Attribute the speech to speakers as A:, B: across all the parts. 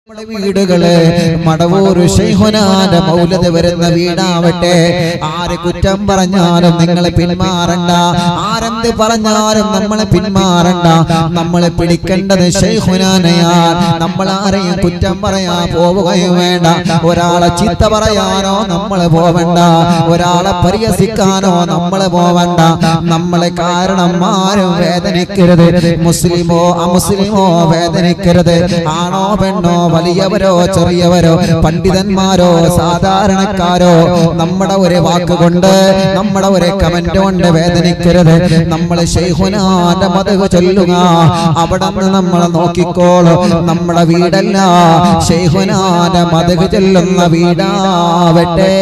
A: നമ്മുടെ വീടുകള് മടവൂര് ശൈഹുനാന്റെ മൗലത വരുന്ന വീടാവട്ടെ ആര് കുറ്റം പറഞ്ഞാലും നിങ്ങളെ പിന്മാറണ്ട ആരെന്ത് പറഞ്ഞാലും നമ്മളെ പിന്മാറണ്ട നമ്മളെ പിടിക്കേണ്ടത് ശൈഹുനാനയാൽ നമ്മൾ ആരെയും കുറ്റം പറയാ പോവുകയും വേണ്ട ഒരാളെ ചിത്ത പറയാനോ നമ്മളെ പോവണ്ട ഒരാളെ പരിഹസിക്കാനോ നമ്മളെ പോവണ്ട നമ്മളെ കാരണം ആരും വേദനിക്കരുത് മുസ്ലിമോ അമുസ്ലിമോ വേദനിക്കരുത് ആണോ പെണ്ണോ വലിയവരോ ചെറിയവരോ പണ്ഡിതന്മാരോ സാധാരണക്കാരോ നമ്മുടെ ഒരു വാക്ക് കൊണ്ട് നമ്മുടെ ഒരു കമന്റ് കൊണ്ട് വേദനിക്കരുത് നമ്മൾ ശൈഹുനാന്റെ മതക് ചൊല്ലുക അവിടെ നിന്ന് നമ്മൾ നോക്കിക്കോളൂ നമ്മുടെ വീടല്ല ശൈഹുനാന്റെ മതക് ചൊല്ലുന്ന വീടാവട്ടെ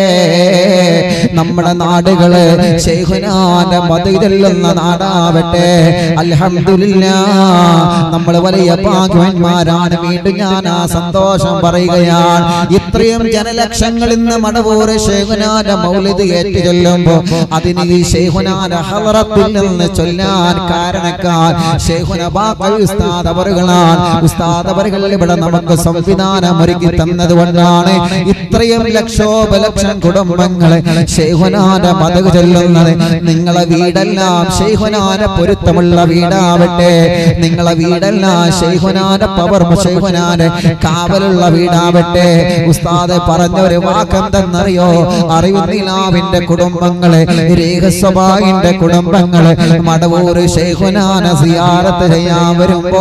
A: നമ്മുടെ നാടുകള് ശൈഹുനാന്റെ മതക് ചൊല്ലുന്ന നാടാവട്ടെ അൽഹംദുലില്ലാ നമ്മൾ വലിയ ഭാഗ്യവാന്മാരാണ് വീണ്ടും ഞാൻ ആ സന്തോഷം പറയുകയാണ് ഇത്രയും ജനലക്ഷങ്ങൾ ഇന്ന് മടവൂർ ഷേഖുനാന്റെ മൗലിദ് ഏറ്റു ചൊല്ലുമ്പോ അതിന് ഈ ഷേഖുനാന്റെ ഹലറത്തിൽ നിന്ന് ചൊല്ലാൻ കാരണക്കാർ ഷേഖുന ബാക്കൽ ഉസ്താദ് അവറുകളാണ് ഉസ്താദ് അവറുകൾ ഇവിടെ നമുക്ക് സംവിധാനം ഒരുക്കി തന്നത് കൊണ്ടാണ് ഇത്രയും ലക്ഷോപലക്ഷം കുടുംബങ്ങളെ ഷേഖുനാന്റെ മതക് ചൊല്ലുന്നത് നിങ്ങളെ വീടെല്ലാം ഷെയ്ഹുനാന്റെ പൊരുത്തമുള്ള വീടാവട്ടെ നിങ്ങളെ വീടെല്ലാം ഷെയ്ഹുനാന്റെ പവർ ഷെയ്ഹുനാന്റെ കാവലുള്ള വീടാവട്ടെ ഉസ്താദ് പറഞ്ഞ ഒരു വാക്കെന്തെന്നറിയോ അറിവുന്നിലാവിന്റെ കുടുംബങ്ങളെ രേഖസ്വഭാവിന്റെ കുടുംബങ്ങളെ മടവൂർ ഷെയ്ഹുനാന സിയാറത്ത് ചെയ്യാൻ വരുമ്പോ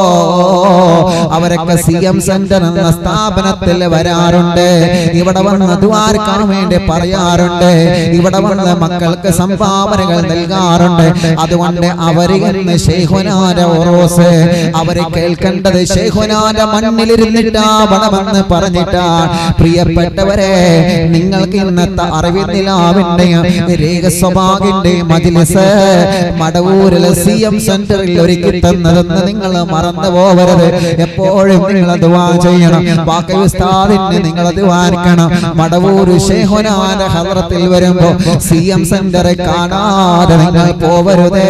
A: അവരൊക്കെ സി എം സെന്റർ എന്ന സ്ഥാപനത്തിൽ വരാറുണ്ട് ഇവിടെ വന്ന് ദ്വാരക്കാൻ വേണ്ടി പറയാറുണ്ട് ഇവിടെ വന്ന് മക്കൾക്ക് സംഭാവനകൾ നൽകാറുണ്ട് അതുകൊണ്ട് അവര് എന്ന് ഷെയ്ഹുനാന്റെ ഓറോസ് അവരെ കേൾക്കേണ്ടത് ഷെയ്ഹുനാന്റെ മണ്ണിലിരുന്നിട്ടാ വണമെന്ന് പറഞ്ഞിട്ടാ പ്രിയപ്പെട്ടവരെ നിങ്ങൾക്ക് ഇന്നത്തെ അറിവിന്ദിലാവിന്റെയും രേഖസ്വഭാഗിന്റെയും മജിലിസ് മടവൂരിലെ സി എം സെന്ററിൽ ഒരുക്കി തന്നതെന്ന് നിങ്ങൾ മറന്നു പോവരുത് എപ്പോഴും നിങ്ങൾ ദുവാ ചെയ്യണം ബാക്കി ഉസ്താദിന് നിങ്ങൾ ദ്വാരിക്കണം മടവൂര് ഷെയ്ഹുനാന്റെ ഹദ്റത്തിൽ വരുമ്പോ സി എം സെന്ററെ കാണാതെ നിങ്ങൾ പോവരുതേ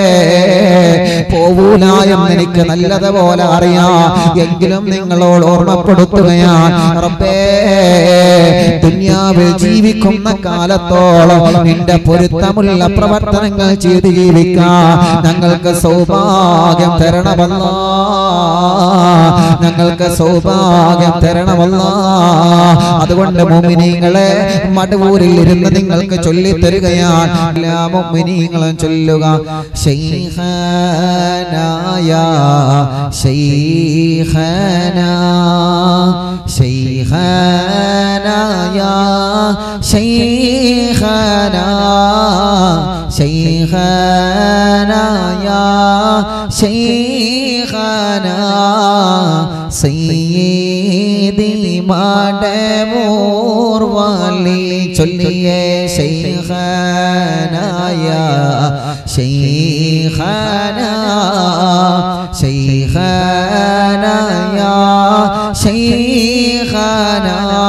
A: പോവൂല എന്ന് എനിക്ക് നല്ലതുപോലെ അറിയാം എങ്കിലും നിങ്ങളോട് ഓർമ്മപ്പെടുത്തുകയാണ് റബ്ബേ ദുനിയാവിൽ ജീവിക്കുന്ന കാലത്തോളം നിന്റെ പൊരുത്തമുള്ള പ്രവർത്തനങ്ങൾ ചെയ്ത് ജീവിക്കാൻ ഞങ്ങൾക്ക് സൗഭാഗ്യം തരണമല്ല ഞങ്ങൾക്ക് സൗഭാഗ്യം തരണമല്ല അതുകൊണ്ട് മുമിനിങ്ങളെ മടവൂരിൽ ഇരുന്ന് നിങ്ങൾക്ക് ചൊല്ലിത്തരികയാണ് എല്ലാ മുമിനിങ്ങളും ചൊല്ലുക ശൈഖനായ ശൈഖന ശൈഖനായ ശൈഖന ശൈഖനായ ശൈഖന സയ്യിദി മടമൂർ വാലി ചൊല്ലിയേ ശൈഖനായ ശൈഖന ശൈഖനായ ശൈഖന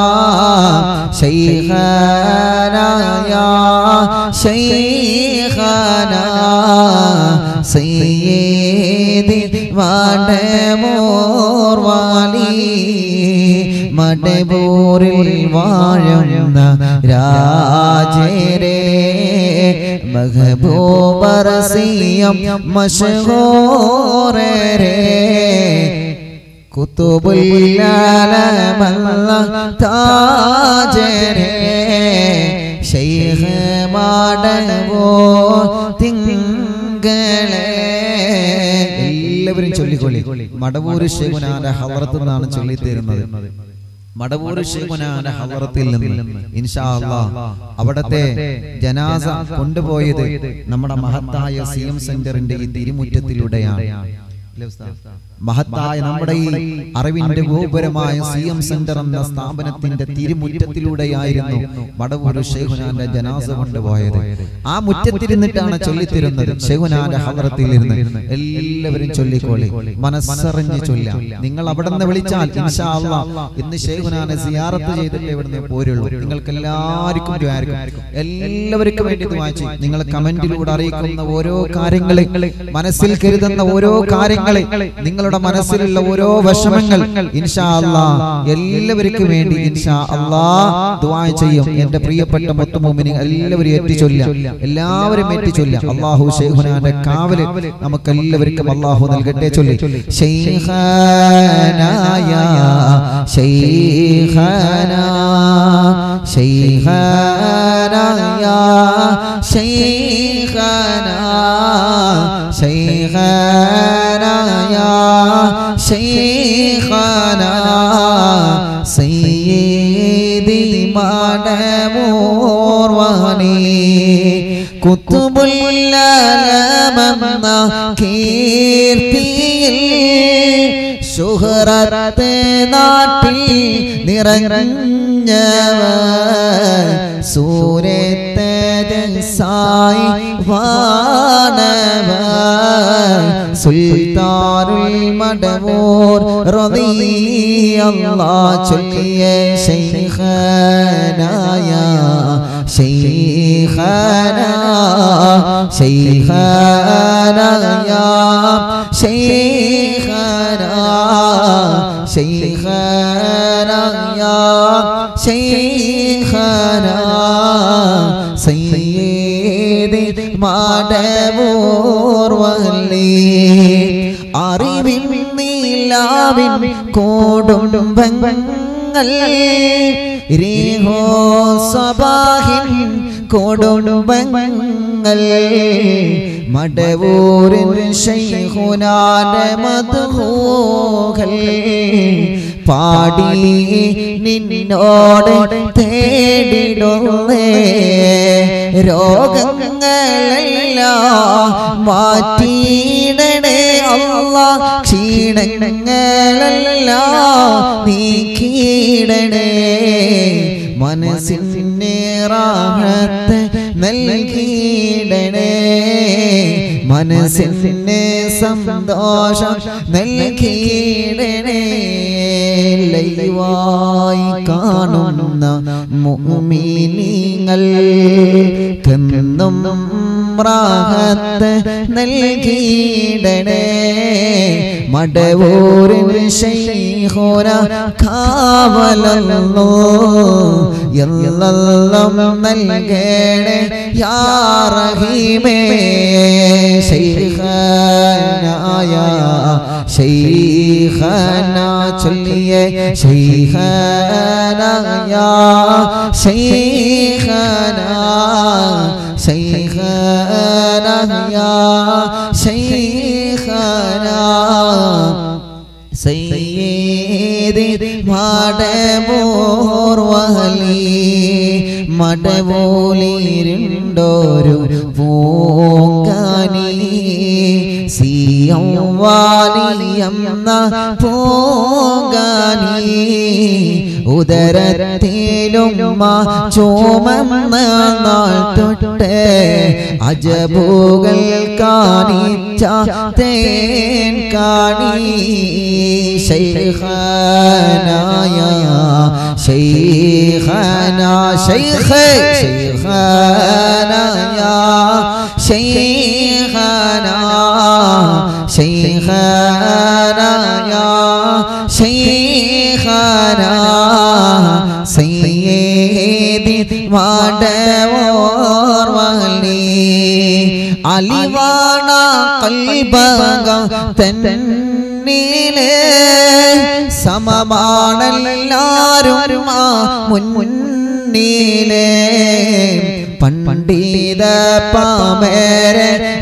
A: ശൈഖനായ ശൈഖന സയ്യിദി മടമൂർ വാലി മടബൂരിൽ വാഴുന്ന രാജരേ മഹബൂബർസിയം മഷഹൂരേ കുത്തുബുല്ലാലമല്ല താജരേ ശൈഖ് മാടവോ തിങ്കളേ എല്ലാവരും ചൊല്ലിക്കൊള്ളി മടവൂര് ശേഖുനാന്റെ ഹവറത്ത് നിന്നാണ് ചൊല്ലിത്തരുന്നത് മടവൂർ ശേഖുനാന്റെ ഹവറത്തിൽ നിന്ന് ഇൻഷാ അല്ലാഹ് അവിടത്തെ ജനാസ കൊണ്ടുപോയത് നമ്മുടെ മഹത്തായ സി എം സെന്ററിന്റെ ഈ തിരുമുറ്റത്തിലൂടെയാണ് അല്ലേ ഉസ്താദ്? മഹത്തായ നമ്മുടെ ഈ അറിവിന്റെ ഗോപുരമായ സി എം സെന്റർ എന്ന സ്ഥാപനത്തിന്റെ തിരുമുറ്റത്തിലൂടെയായിരുന്നു വടവൂർ ഷെയ്ഖുനാന്റെ ജനാസ കൊണ്ടുപോയത് ആ മുറ്റത്തിരുന്നിട്ടാണ് ചൊല്ലിത്തിരുന്നത് ഷെയ്ഖുനാന്റെ ഹവറത്തിൽ ഇരുന്ന് എല്ലാവരും ചൊല്ലിക്കോളി മനസ്സറിഞ്ഞ് ചൊല്ലാം നിങ്ങൾ അവിടെ നിന്ന് വിളിച്ചാൽ ഇൻഷാ അല്ലാ ഇന്ന് ഷെയ്ഖുനാനെ സിയാറത്ത് ചെയ്തിട്ട് ഇവിടുന്ന് പോരുള്ളൂ നിങ്ങൾക്ക് എല്ലാവർക്കും ദ്വാരക്കും എല്ലാവർക്കും വേണ്ടി ഇത് വായിച്ചു നിങ്ങൾ കമന്റിലൂടെ അറിയിക്കുന്ന ഓരോ കാര്യങ്ങളെ മനസ്സിൽ കരുതുന്ന ഓരോ കാര്യങ്ങളെ നിങ്ങൾ നിങ്ങളുടെ മനസ്സിലുള്ള ഓരോ വിഷമങ്ങൾ ഇൻഷാ അല്ലാ എല്ലാവർക്കും വേണ്ടി ഇൻഷാ അല്ലാ ദുആ ചെയ്യും എന്റെ പ്രിയപ്പെട്ട മുത്തുമോമിനി എല്ലാവരും ഏറ്റുചൊല്ലാം എല്ലാവരും ഏറ്റുചൊല്ലാം അള്ളാഹു ഷെയ്ഖുനാന്റെ കാവല് നമുക്ക് എല്ലാവർക്കും അള്ളാഹു നൽകട്ടെ ചൊല്ലി ഷെയ്ഖനായ ഷെയ്ഖനാ ഷെയ്ഖനായ ഷെയ്ഖനാ ഷെയ്ഖനായ ഷെയ്ഖനാ സയ്യിദി മടമോർവാനേ കുത്തുബുല്ലലമെന്ന കീർത്തിയിൽ സുഹറത്ത് നാട്ടിൽ നിറഞ്ഞവ സൂര്യത്തജസായി വാണവ സുൽത്താനുൽ മടമൂർ റളിയല്ലാ ചൊല്ലിയ ശൈഖനായ ശൈഖനാ ശൈഖനാ യാ ശൈഖനാ ശൈഖനാ യാ ശൈഖനാ സയ്യിദി മാടമൂർ വല്ലി അറിവിൻ നീലാവിൻ കോടുംബങ്ങൾ രേഹോ സബാഹിൻ കൊടുംബങ്ങൾ മടവൂരിൻ ശൈഖുനാന്റെ മധുഹോകൾ പാടി നിന്നോട് തേടിടുന്നേ രോഗങ്ങളെല്ലാം മാറ്റിയിടണേ അല്ല ക്ഷീണങ്ങളെല്ലാം നീക്കിയിടണേ മനസ്സിന് റാഹത്ത് നൽകിയിടണേ മനസ്സിന് സന്തോഷം നൽകിയിടണേ ലൈവായി കാണുന്ന മുഅ്മിനീങ്ങൾ കെന്നും റാഹത്ത് നൽകിയിടണേ മടവൂരിന് ശൈഖുന കാവലല്ലോ എല്ലാം നൽകണേ യാ റഹീമേ ശൈഖനായ ശൈഖന ചൊല്ലിയേ ശൈഖനായ ശൈഖന ശൈഖനായ ശൈഖന സയ്യേദി മടമോർ വഹലി മടവോലിരുണ്ടോരു പൂങ്കാനി സിയം വാലിയെന്ന പൂങ്കാനി ഉദരത്തിലും ചോമന്ന നാൾ തൊട്ട് അജബുകൾ കാണിച്ച തേൻ കാണി ശൈഖനായ ശൈഖന ശൈഖ ശൈഖനായ ശൈഖന ശൈഖനായ ശൈഖന സയ്യേദി മാടവോർ വലി അലിവാണ കൽബക തന്നിലെ സമമാണെല്ലാരും ആ മുന്നിലെ പണ്ഡിത പാമേര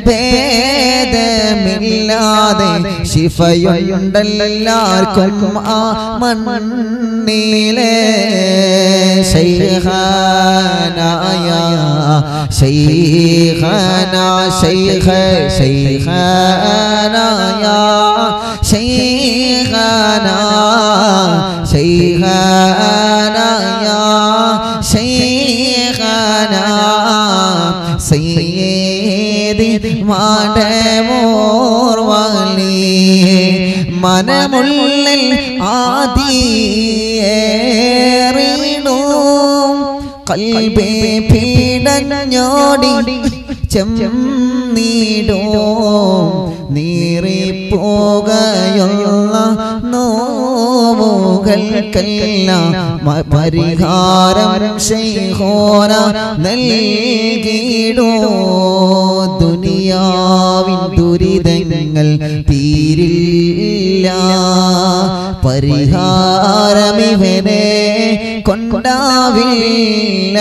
A: ഭേദമില്ലാതെ ശിഫയുണ്ടല്ലാർക്കും ആ മണ്ണിലെ ശൈഖനായ ശൈഖന ശൈഖ ശൈഖനായ ശൈഖന ശൈഖനായ ശൈഖന സയ്യേദി മാടമോർ വാലി മനമുള്ളിൽ ആദിയേറിടും കൽബേ പീഡഞ്ഞോടി ചെന്നീടോ നീറിപ്പ പോകയുള്ള നോവുകൾക്കെല്ലാം മ- പരിഹാരം ശൈഹോന നൽകിയിടോ ദുനിയാവിൻ ദുരിതങ്ങൾ തീരില്ല പരിഹാരമിവനെ കൊണ്ടാവില്ല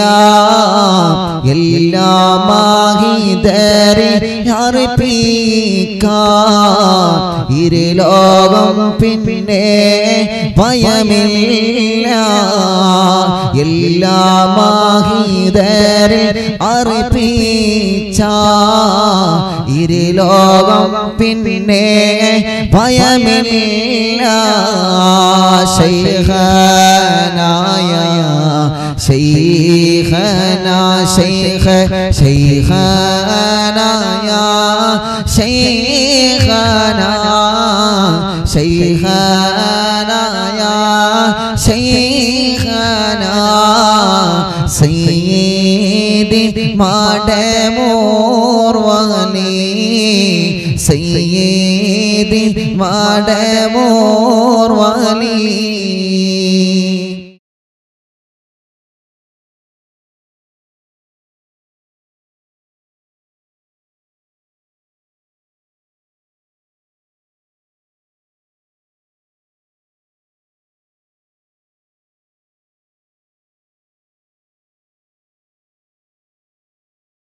A: എല്ലാം മാഹിതരെ അർപ്പിക്കാം ഇരുലോകം പിന്നെ ഭയമില്ല എല്ലാം മാഹിതരെ അർപ്പിച്ച ഇരുലോകം പിന്നെ ഭയമില്ല ശൈഖനായ ശൈഖന ശൈഖ ശൈഖനായ ശൈഖന ശൈഖനായ ശൈഖന സയ്യിദി മാടമോർ വലി സയ്യിദി മാടമോർ വലി